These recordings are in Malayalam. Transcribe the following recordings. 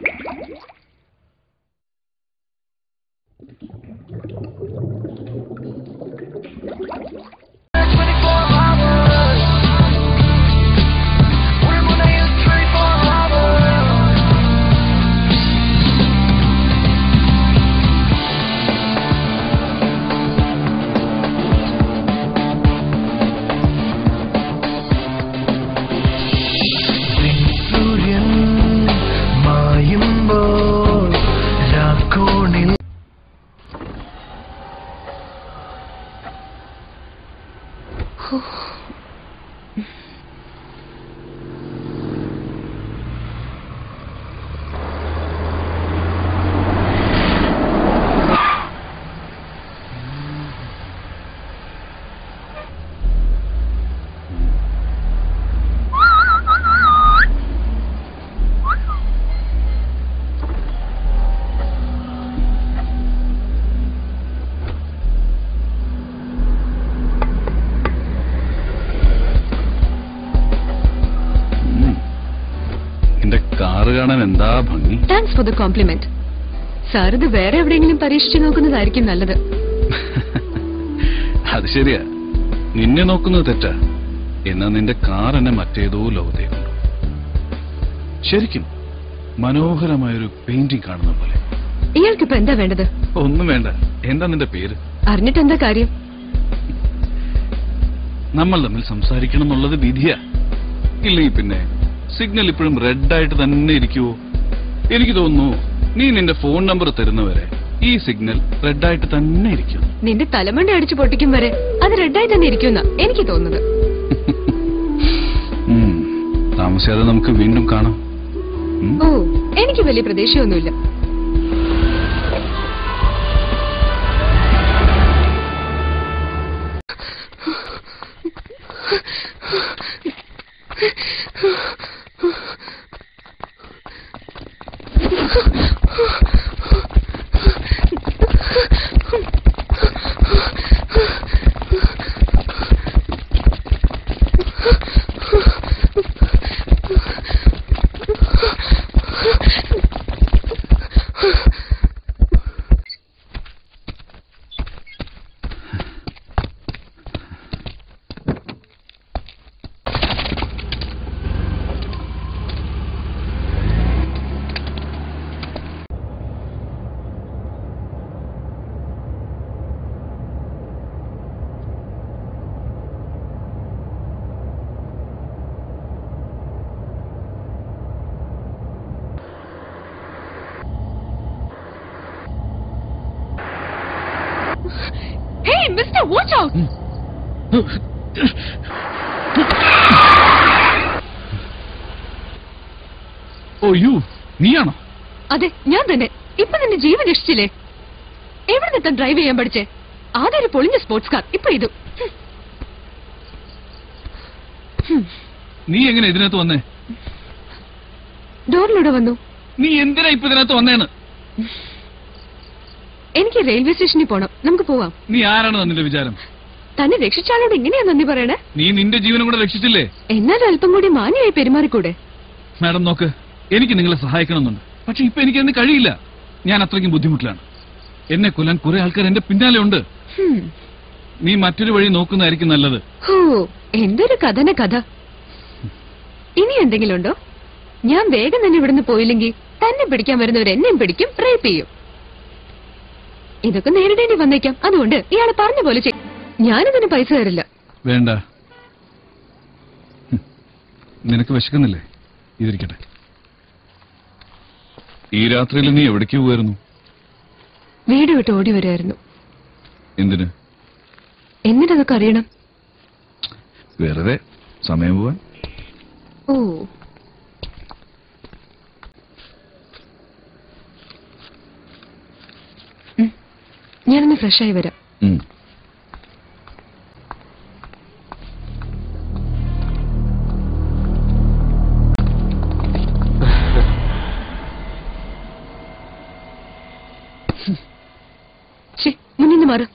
സൂര്യൻ മായുമ്പോൾ രാക്കോണിൽ എന്റെ കാറ് കാണാൻ എന്താ ഭംഗി thanks for the compliment sir ഇത് വേറെ എവിടെയെങ്കിലും പരീക്ഷിച്ചു നോക്കുന്നതായിരിക്കും നല്ലത് അത് ശരിയാ നിന്നെ നോക്കുന്നത് തെറ്റാ എന്നാ നിന്റെ കാർ എന്നെ മറ്റേതോ ലോകത്തെ കൊണ്ടു ശരിക്കും മനോഹരമായൊരു പെയിന്റിംഗ് കാണുന്ന പോലെ ഇയാൾക്കിപ്പോ എന്താ വേണ്ടത് ഒന്നും വേണ്ട എന്താ നിന്റെ പേര് അറിഞ്ഞിട്ട് എന്താ കാര്യം നമ്മൾ തമ്മിൽ സംസാരിക്കണം എന്നുള്ളത് വിധിയാ ഇല്ലെങ്കിൽ പിന്നെ സിഗ്നൽ ഇപ്പോഴും റെഡ് ആയിട്ട് തന്നെ ഇരിക്കുവോ എനിക്ക് തോന്നുന്നു നീ നിന്റെ ഫോൺ നമ്പർ തരുന്നവരെ ഈ സിഗ്നൽ റെഡ് ആയിട്ട് തന്നെ ഇരിക്കും നിന്റെ തലമണ്ട അടിച്ചു പൊട്ടിക്കും വരെ അത് റെഡായി തന്നെ ഇരിക്കുന്ന എനിക്ക് തോന്നുന്നത് ഉം. താമസിയാതെ നമുക്ക് വീണ്ടും കാണാം ഉം? ഓ എനിക്ക് വലിയ പ്രതീക്ഷയൊന്നുമില്ല hey mister watch out oh you നീയാണോ അതെ ഞാൻ തന്നെ ഇപ്പൊ നിന്റെ ജീവൻ രക്ഷിച്ചില്ലേ എവിടെ നിന്നെത്താൻ ഡ്രൈവ് ചെയ്യാൻ പഠിച്ചേ ആദ്യം ഒരു പൊളിഞ്ഞ സ്പോർട്സ് കാർ ഇപ്പൊ ഇത് നീ എങ്ങനെ ഇതിനകത്ത് വന്നേ ഡോറിലൂടെ വന്നു നീ എന്തിനാ ഇപ്പൊ ഇതിനകത്ത് വന്നേന്ന് എനിക്ക് റെയിൽവേ സ്റ്റേഷനിൽ പോണം നമുക്ക് പോവാം നീ ആരാണ് നിന്റെ വിചാരം തന്നെ രക്ഷിച്ചാലോട് ഇങ്ങനെയാ നന്ദി പറയണേ നീ നിന്റെ ജീവനും കൂടെ രക്ഷിച്ചില്ലേ എന്നാലും അല്പം കൂടി മാന്യമായി പെരുമാറിക്കൂടെ മാഡം നോക്ക് എനിക്ക് നിങ്ങളെ സഹായിക്കണമെന്നുണ്ട് പക്ഷെ ഇപ്പൊ എനിക്ക് അതിന് കഴിയില്ല ഞാൻ അത്രയ്ക്കും ബുദ്ധിമുട്ടിലാണ് എന്നെ കൊല്ലാൻ കുറെ ആൾക്കാർ എന്റെ പിന്നാലെ ഉണ്ട് ഹും. നീ മറ്റൊരു വഴി നോക്കുന്നതായിരിക്കും നല്ലത് ഹോ എന്തൊരു കഥന കഥ ഇനി എന്തെങ്കിലും ഉണ്ടോ ഞാൻ വേഗം തന്നെ ഇവിടുന്ന് പോയില്ലെങ്കിൽ തന്നെ പിടിക്കാൻ വരുന്നവർ എന്നെയും പിടിക്കും റേപ്പ് ചെയ്യും ഇതൊക്കെ നേരിടേണ്ടി വന്നേക്കാം അതുകൊണ്ട് ഇയാള് പറഞ്ഞ പോലെ ചെയ്യും ഞാനിതിന് പൈസ തരില്ല വേണ്ട ഹും. നിനക്ക് വിശക്കുന്നില്ലേ ഇതിരിക്കട്ടെ ഈ രാത്രിയിൽ നീ എവിടേക്ക് പോവായിരുന്നു വീട് വിട്ട് ഓടി വരുമായിരുന്നു എന്തിന് എന്നിട്ടതൊക്കെ അറിയണം വെറുതെ സമയം പോവാൻ ഓ ഉം. ഞാനൊന്ന് ഫ്രഷായി വരാം ഉം. ശേ മുന്നിന്ന് മാറ്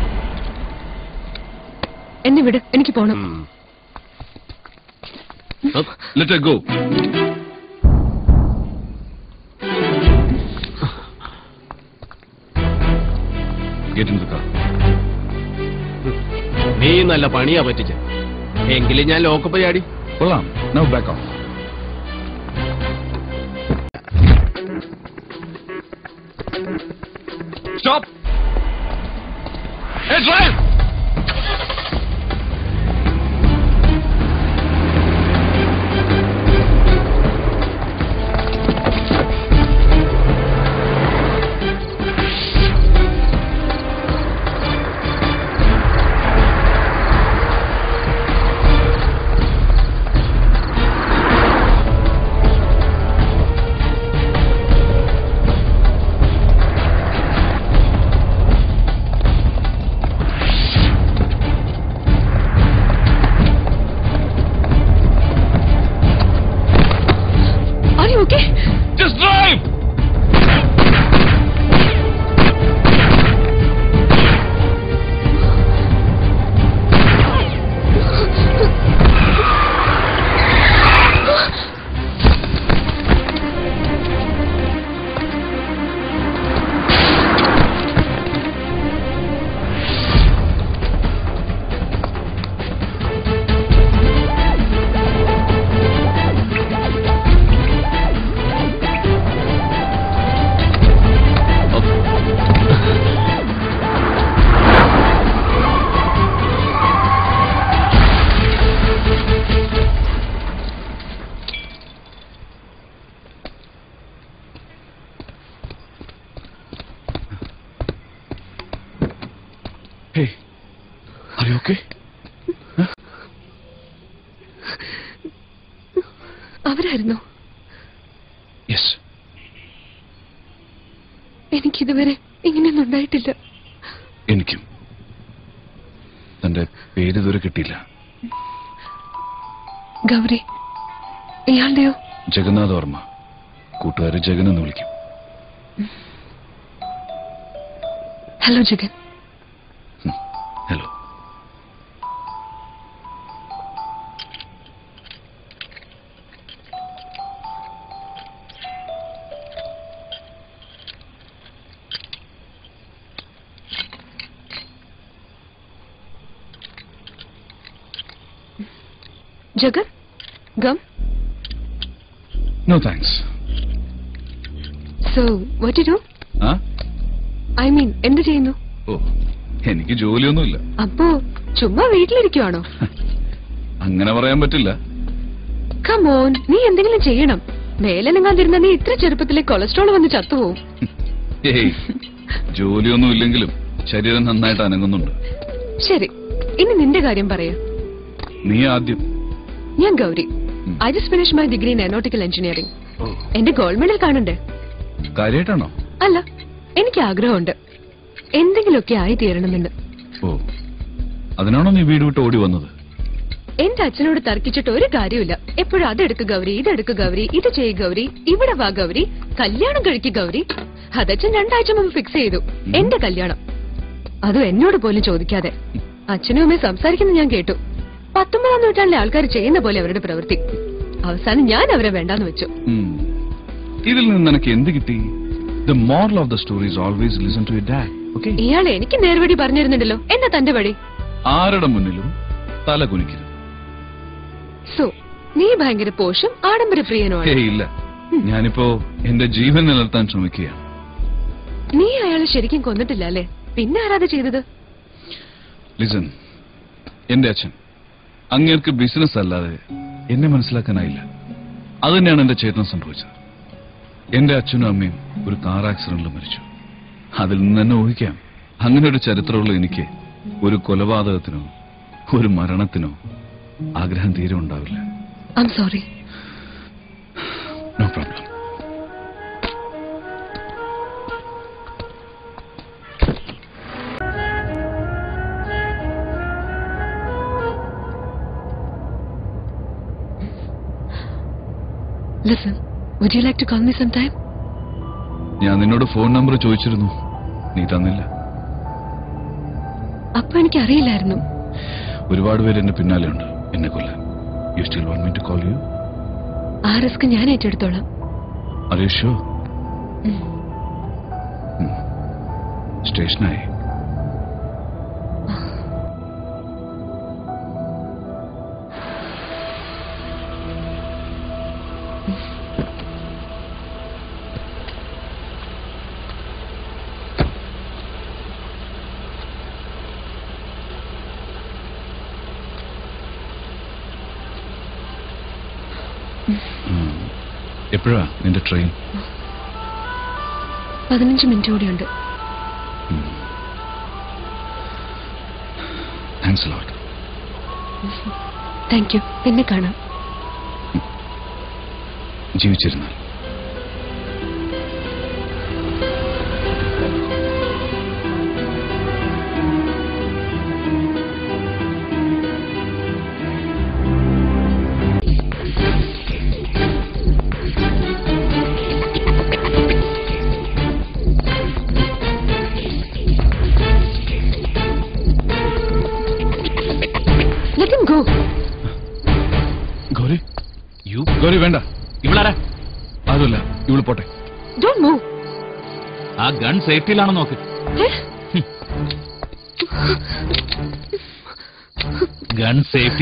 എന്നെ വിട് എനിക്ക് പോണം ഉം. Let go get in the car നീ നല്ല പണിയാ പറ്റിച്ച എങ്കിലും ഞാൻ ലോക്കപ്പ് ചാടി കൊള്ളാം now back on stop Hey, drive! Are you okay? Just drive! Hey, are you okay? അവരായിരുന്നോ Yes. എനിക്കിതുവരെ ഇങ്ങനെയൊന്നും ഉണ്ടായിട്ടില്ല എനിക്കും തന്റെ പേര് ഇതുവരെ കിട്ടിയില്ല ഗൗരി ഇയാളുടെയോ ജഗന്നാഥ് വർമ്മ കൂട്ടുകാര് ജഗൻ എന്ന് വിളിക്കും hello Jagan hello Jagan gum no thanks so what do uh I mean എന്ത് ചെയ്യുന്നു ഓ എനിക്ക് ജോലിയൊന്നുമില്ല അപ്പോ ചുമ്മാ വീട്ടിലിരിക്കുവാണോ അങ്ങനെ പറയാൻ പറ്റില്ല കമോൺ നീ എന്തെങ്കിലും ചെയ്യണം മേലനങ്ങാതിരുന്ന നീ ഇത്ര ചെറുപ്പത്തിലെ കൊളസ്ട്രോൾ വന്ന് ചത്തുപോകും ഏയ് ജോലിയൊന്നും ഇല്ലെങ്കിലും ശരീരം നന്നായിട്ട് അനങ്ങുന്നുണ്ട് ശരി ഇനി നിന്റെ കാര്യം പറയൂ നീ ആദ്യം ഞാൻ ഗൗരി ഉം. I just finish my degree in aeronautical engineering ഓ എന്റെ ഗോൾഡ് മെഡൽ കാണണ്ടേ കാര്യമായിട്ടാണോ അല്ല എനിക്ക് ആഗ്രഹമുണ്ട് എന്തെങ്കിലുമൊക്കെ ആയി തീരണമെന്ന് ഓ അതിനാണോ നീ വീട് വിട്ട് ഓടി വന്നത് എന്റെ അച്ഛനോട് തർക്കിച്ചിട്ട് ഒരു കാര്യമില്ല എപ്പോഴും അതെടുക്ക് ഗൗരി ഇതെടുക്ക് ഗൗരി ഇത് ചെയ്യ് ഗൗരി ഇവിടെ വാ ഗൗരി കല്യാണം കഴിക്ക് ഗൗരി അതച്ഛൻ രണ്ടാഴ്ച മുമ്പ് ഫിക്സ് ചെയ്തു എന്റെ കല്യാണം അതും എന്നോട് പോലും ചോദിക്കാതെ അച്ഛനും അമ്മയും സംസാരിക്കുന്നത് ഞാൻ കേട്ടു പത്തൊമ്പതാം നൂറ്റാണ്ടിലെ ആൾക്കാർ ചെയ്യുന്ന പോലെ അവരുടെ പ്രവൃത്തി അവസാനം ഞാൻ അവരെ വേണ്ടാന്ന് വെച്ചു ഉം. ഇതിൽ നിന്ന് നിനക്ക് എന്ത് കിട്ടി the moral of the story is always listen to dad okay ഇയാൾ എനിക്ക് നേർവഴി പറഞ്ഞിരുന്നുണ്ടല്ലോ എന്നാ തന്റെ വഴി ആരുടെ മുന്നിലും തല കുനിക്കരുത് സോ നീ ഭയങ്കര പോഷും ആഡംബര പ്രിയനുമാണ് ഏയ് ഇല്ല ഞാനിപ്പോ എന്റെ ജീവൻ നിലനിർത്താൻ ശ്രമിക്കുകയാണ് നീ അയാളെ ശരിക്കും കൊന്നിട്ടില്ല അല്ലേ പിന്നെ ആരാത് ചെയ്തത് ലിസൺ എന്റെ അച്ഛൻ അങ്ങേർക്ക് ബിസിനസ് അല്ലാതെ എന്നെ മനസ്സിലാക്കാനായില്ല അത് തന്നെയാണ് എന്റെ ചേതനം സംഭവിച്ചത് എന്റെ അച്ഛനും അമ്മയും ഒരു കാർ ആക്സിഡന്റിൽ മരിച്ചു അതിൽ നിന്ന് തന്നെ ഊഹിക്കാം അങ്ങനെ ഒരു ചരിത്രമുള്ള എനിക്ക് ഒരു കൊലപാതകത്തിനോ ഒരു മരണത്തിനോ ആഗ്രഹം തീരെ ഉണ്ടാവില്ല I'm sorry no problem listen would you like to call me some time ഞാൻ നിന്നോട് ഫോൺ നമ്പർ ചോദിച്ചിരുന്നു നീ തന്നില്ല അപ്പൊ എനിക്ക് അറിയില്ലായിരുന്നു ഒരുപാട് പേര് എന്റെ പിന്നാലെയുണ്ട് എന്നെ കൊല്ലാൻ you still want me to call you ആ റിസ്ക് ഞാൻ ഏറ്റെടുത്തോളാം ആർ യു ഷുവർ ഉം. സ്റ്റേഷനായി എപ്പോഴാ നിന്റെ ട്രെയിൻ പതിനഞ്ച് മിനിറ്റ് കൂടിയുണ്ട് താങ്ക്സ് ലോട്ട് താങ്ക് യു പിന്നെ കാണാം ജീവിച്ചിരുന്നാൽ let him go Gauri you Gauri വേണ്ട ഇവളാരാ അതുമല്ല ഇവള് പോട്ടെ ഡോണ്ട് മൂവ് ആ ഗൺ സേഫ്റ്റിയിലാണോ നോക്ക് ഗൺ സേഫ്റ്റി